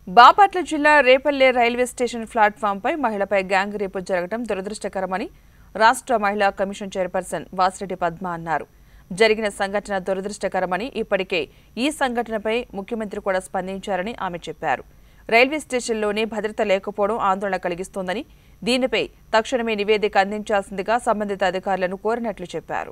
బాపట్ల జిల్లా Repalle railway station ప్లాట్ఫామ్పై మహిళపై గ్యాంగ్ రేపు జరగడం దురదృష్టకరమని రాష్ట్ర మహిళా కమిషన్ చైర్పర్సన్ వాసిరెడ్డి పద్మ అన్నారు జరిగిన సంఘటన దురదృష్టకరమని ఇప్పటికే ఈ సంఘటనపై ముఖ్యమంత్రి కూడా స్పందించారని ఆమె చెప్పారు రైల్వే స్టేషన్లోనే భద్రత లేకపోవడం ఆందోళన కలిగిస్తోందని దీనిపై తక్షణమే నివేదిక అందించాల్సిందిగా సంబంధిత అధికారులను కోరినట్లు చెప్పారు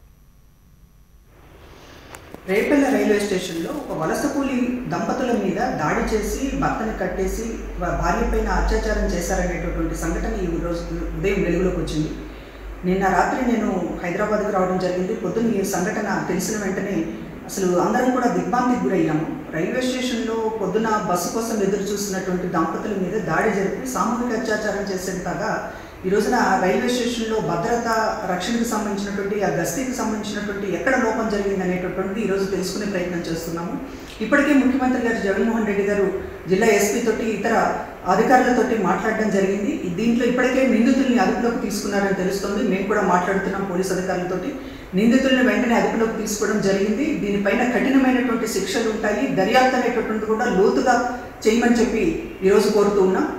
రేపల్ల రైల్వే స్టేషన్లో ఒక వలస కూలి దంపతుల మీద దాడి చేసి భర్తని కట్టేసి వా- భార్య పైన అత్యాచారం చేశారనేటటువంటి సంఘటన ఈ రోజు ఉదయం వెలుగులోకి వచ్చింది నిన్న రాత్రి నేను హైదరాబాద్కు రావడం జరిగింది పొద్దున్న ఈ సంఘటన తెలిసిన వెంటనే అసలు అందరం కూడా దిగ్భ్రాంతికి గురయ్యాము రైల్వే స్టేషన్లో పొద్దున బస్సు కోసం ఎదురు చూస్తున్నటువంటి దంపతుల మీద దాడి జరిపి సామూహిక అత్యాచారం చేసేంతగా ఈ రోజున రైల్వే స్టేషన్లో భద్రత రక్షణకు సంబంధించినటువంటి ఆ గస్తీకి సంబంధించినటువంటి ఎక్కడ లోపం జరిగింది అనేటటువంటి ఈరోజు తెలుసుకునే ప్రయత్నం చేస్తున్నాము ఇప్పటికే ముఖ్యమంత్రి గారు జగన్మోహన్ రెడ్డి గారు జిల్లా ఎస్పీ తోటి ఇతర అధికారులతోటి మాట్లాడడం జరిగింది ఈ దీంట్లో ఇప్పటికే నిందితుల్ని అదుపులోకి తీసుకున్నారని తెలుస్తుంది మేము కూడా మాట్లాడుతున్నాం పోలీస్ అధికారులతోటి నిందితుల్ని వెంటనే అదుపులోకి తీసుకోవడం జరిగింది దీనిపైన కఠినమైనటువంటి శిక్షలు ఉంటాయి దర్యాప్తు అనేటటువంటి కూడా లోతుగా చేయమని చెప్పి ఈరోజు కోరుతూ ఉన్నాం